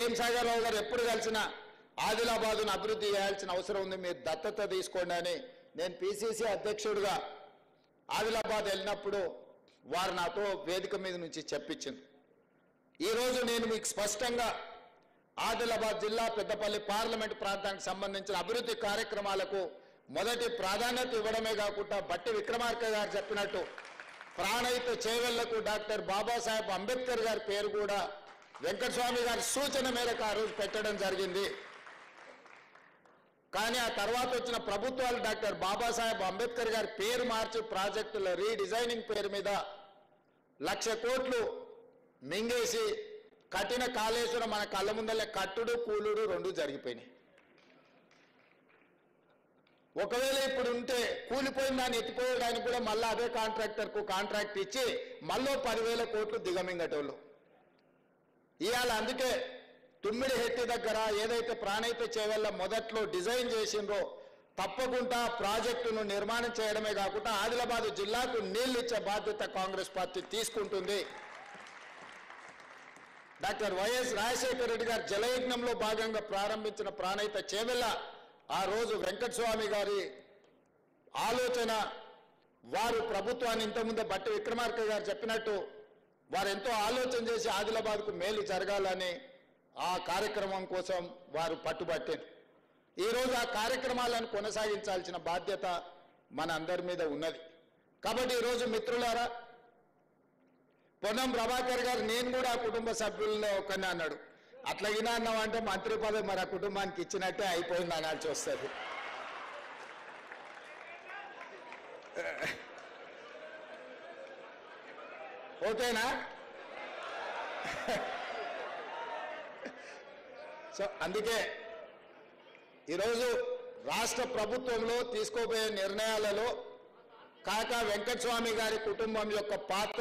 భీమసాగర్ గారు ఎప్పుడు కలిసినా ఆదిలాబాదును అభివృద్ధి చేయాల్సిన అవసరం ఉంది మీరు దత్తత తీసుకోండి అని నేను పిసిసి అధ్యక్షుడిగా ఆదిలాబాద్ వెళ్ళినప్పుడు వారు నాతో వేదిక మీద నుంచి చెప్పించింది ఈరోజు నేను మీకు స్పష్టంగా ఆదిలాబాద్ జిల్లా పెద్దపల్లి పార్లమెంట్ ప్రాంతానికి సంబంధించిన అభివృద్ధి కార్యక్రమాలకు మొదటి ప్రాధాన్యత ఇవ్వడమే కాకుండా బట్టి విక్రమార్క గారు చెప్పినట్టు ప్రాణహిత చేవెళ్లకు డాక్టర్ బాబాసాహెబ్ అంబేద్కర్ గారి పేరు కూడా వెంకటస్వామి గారి సూచన మేరకు ఆ రోజు పెట్టడం జరిగింది కానీ ఆ తర్వాత వచ్చిన ప్రభుత్వాలు డాక్టర్ బాబాసాహెబ్ అంబేద్కర్ గారి పేరు మార్చి ప్రాజెక్టుల రీడిజైనింగ్ పేరు మీద లక్ష కోట్లు మింగేసి కట్టిన కాళేశ్వరం మన కళ్ళ ముందలే కట్టుడు కూలుడు రెండు జరిగిపోయినాయి ఒకవేళ ఇప్పుడు ఉంటే కూలిపోయిన దాన్ని ఎత్తిపోయడానికి కూడా మళ్ళీ అదే కాంట్రాక్టర్కు కాంట్రాక్ట్ ఇచ్చి మళ్ళీ పదివేల కోట్లు దిగమింగటోళ్ళు ఇవాళ అందుకే తుమ్మిడి హెట్టి దగ్గర ఏదైతే ప్రాణహిత చేవల్ల మొదట్లో డిజైన్ చేసిండ్రో తప్పకుండా ప్రాజెక్టును నిర్మాణం చేయడమే కాకుండా ఆదిలాబాద్ జిల్లాకు నీళ్లు ఇచ్చే బాధ్యత కాంగ్రెస్ పార్టీ తీసుకుంటుంది డాక్టర్ వైఎస్ రాజశేఖర రెడ్డి గారు జలయజ్ఞంలో భాగంగా ప్రారంభించిన ప్రాణహిత చేవెళ్ళ ఆ రోజు వెంకటస్వామి గారి ఆలోచన వారు ప్రభుత్వాన్ని ఇంతకుముందే బట్టి విక్రమార్క గారు చెప్పినట్టు వారు ఎంతో ఆలోచన చేసి ఆదిలాబాద్కు మేలు జరగాలని ఆ కార్యక్రమం కోసం వారు పట్టుబట్టారు ఈరోజు ఆ కార్యక్రమాలను కొనసాగించాల్సిన బాధ్యత మన అందరి మీద ఉన్నది కాబట్టి ఈరోజు మిత్రులారా పొన్నం ప్రభాకర్ గారు నేను కూడా ఆ కుటుంబ సభ్యుల్లో ఒకనే అన్నాడు అట్లాగినా అన్నామంటే మంత్రి పదవి మరి ఆ కుటుంబానికి ఇచ్చినట్టే అయిపోయింది అనాల్సి వస్తుంది ఓకేనా సో అందుకే ఈరోజు రాష్ట్ర ప్రభుత్వంలో తీసుకోబోయే నిర్ణయాలలో కాకా వెంకటస్వామి గారి కుటుంబం యొక్క పాత్ర